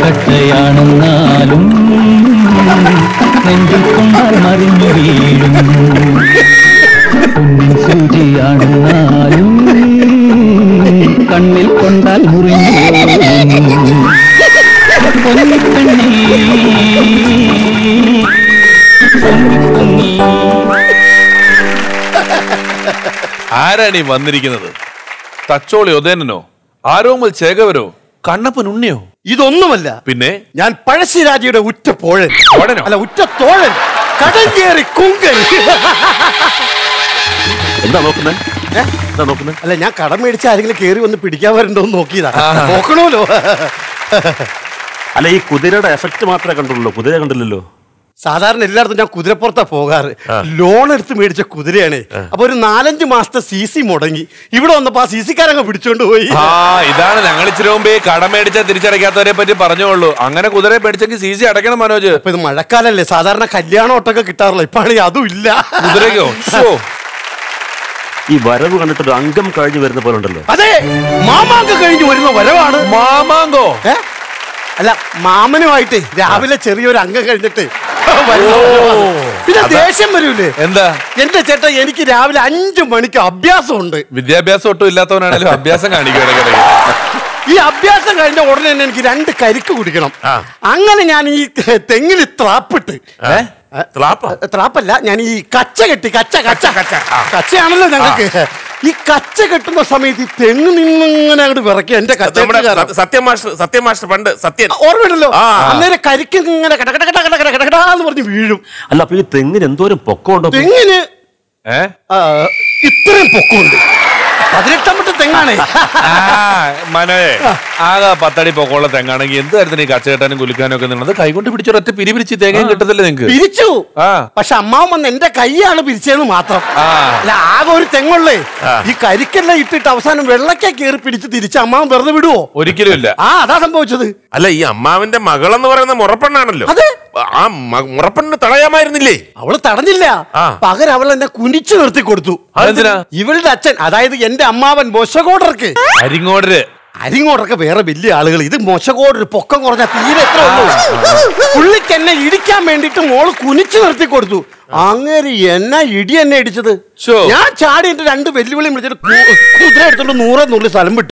കട്ടയാണെന്നാലും നെഞ്ചിൽ കൊണ്ടാൽ മറിഞ്ഞു വീഴും പൊന്നിൻ സൂചിയാണെന്നാലും കണ്ണിൽ കൊണ്ടാൽ മുറിഞ്ഞു പോകും. പൊന്നിപ്പെണ്ണേ പൊന്നിപ്പൊങ്ങി ആരാണ് ഈ വന്നിരിക്കുന്നത് തച്ചോളി ഒതേനോ ആരോമൽ ചേകവരോ കണ്ണപ്പൻ ഉണ്ണിയോ ഇതൊന്നുമല്ല പിന്നെ ഞാൻ പഴശ്ശിരാജയുടെ ഉറ്റ പോഴൻ പോഴനോ? അല്ല ഉറ്റ തോഴൻ കടഞ്ചേറി കുങ്കൻ എന്താ നോക്കുന്നത് എന്താ നോക്കുന്നത് അല്ല ഞാൻ കടം മേടിച്ച ആരെങ്കിലും കേറി വന്ന് പിടിക്കാൻ വരണ്ടോ എന്ന് നോക്കിയതാ നോക്കണമല്ലോ അല്ല ഈ കുതിരയുടെ എഫക്ട് മാത്രമേ കണ്ടുള്ളൂ കുതിര കണ്ടില്ലല്ലോ സാധാരണ എല്ലായിടത്തും ഞാൻ കുതിരപ്പുറത്താ പോകാറ് ലോൺ എടുത്ത് മേടിച്ച കുതിരയാണ് അപ്പൊ ഒരു നാലഞ്ച് മാസത്തെ സി സി മുടങ്ങി ഇവിടെ വന്നപ്പോ ആ സി സിക്കാരങ്ങ് പിടിച്ചോണ്ട് പോയി ആ ഇതാണ് ഞങ്ങൾ ഇച്ചിരി മുമ്പേ കടം മേടിച്ച തിരിച്ചടയ്ക്കാത്തവരെ പറ്റി പറഞ്ഞോളൂ അങ്ങനെ കുതിരയെ മേടിച്ചെങ്കിൽ സി സി അടയ്ക്കണം മനോജ് അപ്പൊ ഇത് മഴക്കാലല്ലേ സാധാരണ കല്യാണം ഒട്ടൊക്കെ കിട്ടാറില്ല ഇപ്പാണെങ്കിൽ അതും ഇല്ല കുതിരയ്ക്കോ ഷോ ഈ വരവ് കണ്ടിട്ട് ഒരു അംഗം കഴിഞ്ഞു വരുന്ന പോലെ ഉണ്ടല്ലോ അതെ മാമാങ്കം കഴിഞ്ഞ് വരുന്ന വരവാണ് മാമാങ്കോ ഏ? അല്ല മാമനുമായിട്ട് രാവിലെ ചെറിയൊരു അംഗം കഴിഞ്ഞിട്ട് വരുന്ന വരവാണ്. പിന്നെ ദേഷ്യം വരൂലേ എന്താ എന്റെ ചേട്ടാ എനിക്ക് രാവിലെ അഞ്ചു മണിക്ക് അഭ്യാസമുണ്ട് വിദ്യാഭ്യാസം ഒട്ടും ഇല്ലാത്തവനാണെങ്കിലും അഭ്യാസം കാണിക്കും ഇടയ്ക്കിടയ്ക്ക് ഈ അഭ്യാസം കഴിഞ്ഞ ഉടനെ തന്നെ എനിക്ക് രണ്ട് കരിക്ക് കുടിക്കണം അങ്ങനെ ഞാൻ ഈ തെങ്ങിൽ ത്രാപ്പിട്ട് ഏ? ത്രാപ്പ ത്രാപ്പല്ല ഞാൻ ഈ കച്ച കെട്ടി കച്ച കച്ച കച്ച കച്ചയാണല്ലോ ഞങ്ങൾക്ക് ഈ കച്ച കെട്ടുന്ന സമയത്ത് ഈ തെങ്ങ് നിന്നിങ്ങനെ അങ്ങോട്ട് വിറക്കുക എന്റെ കച്ച നമ്മുടെ കെട്ടുകാരൻ. സ- സത്യം മാസ്റ്റർ സത്യം മാസ്റ്റർ പണ്ട് സത്യൻ ഓർമ്മയുണ്ടല്ലോ ആ. അന്നേരം കരിക്ക് ഇങ്ങനെ കട കട കട കട കട കട എന്ന് പറഞ്ഞ് വീഴും അല്ല അപ്പൊ ഈ തെങ്ങിന് എന്തോരം പൊക്കമുണ്ടോ തെങ്ങിന് ഏ ആ, ഇത്രയും പൊക്കമുണ്ട് പതിനെട്ടാം വട്ട തെങ്ങാണേ ആ മനോയെ ആകെ പത്തടി പൊക്കമുള്ള തെങ്ങാണെങ്കിൽ എന്ത് കാര്യത്തിന് ഈ കച്ച കെട്ടാനും കുലുക്കാനും ഒക്കെ നിന്നത് കൈകൊണ്ട് പിടിച്ചൊരൊറ്റ പിരി പിരിച്ച് തേങ്ങയും കിട്ടത്തില്ലേ നിങ്ങക്ക് പിരിച്ചു ആ. പക്ഷെ അമ്മാവൻ വന്ന് എന്റെ കൈയാണ് പിരിച്ചതെന്ന് മാത്രം ആ. അല്ല ആകെ ഒരു തെങ്ങുള്ളേ ഈ കരിക്കെല്ലാം ഇട്ടിട്ട് അവസാനം വെള്ളക്ക കയറി പിടിച്ച് തിരിച്ച് അമ്മാവൻ വെറുതെ വിടുവോ ഒരിക്കലും ഇല്ല ആ അതാ സംഭവിച്ചത് അല്ല ഈ അമ്മാവിന്റെ മകളെന്ന് പറയുന്ന മുറപ്പെണ്ണാണല്ലോ അതെ. ആ മ- മുറപ്പെണ്ണിന് തടയാമായിരുന്നില്ലേ അവള് തടഞ്ഞില്ല ആ. പകരം അവൾ എന്നെ കുനിച്ചു നിർത്തി കൊടുത്തു അതെന്തിനാ? ഇവളുടെ അച്ഛൻ അതായത് എന്റെ അമ്മാവൻ മൊശകോടർക്ക് അരിങ്ങോടര് അരിങ്ങോടൊക്കെ വേറെ വലിയ ആളുകൾ ഇത് മൊശകോടൊരു പൊക്കം കുറഞ്ഞ തീരെ എത്ര ഉള്ളൂ പുള്ളിക്ക് എന്നെ ഇടിക്കാൻ വേണ്ടിട്ട് മോള് കുനിച്ചു നിർത്തി കൊടുത്തു അങ്ങനെ എന്നാ ഇടി എന്നെ ഇടിച്ചത് ശോ. ഞാൻ ചാടി എന്റെ രണ്ട് വെല്ലുവിളി വിളിച്ചിട്ട് കു- കുതിര എടുത്തോണ്ട് നൂറെ നൂറിൽ സ്ഥലം വിട്ടു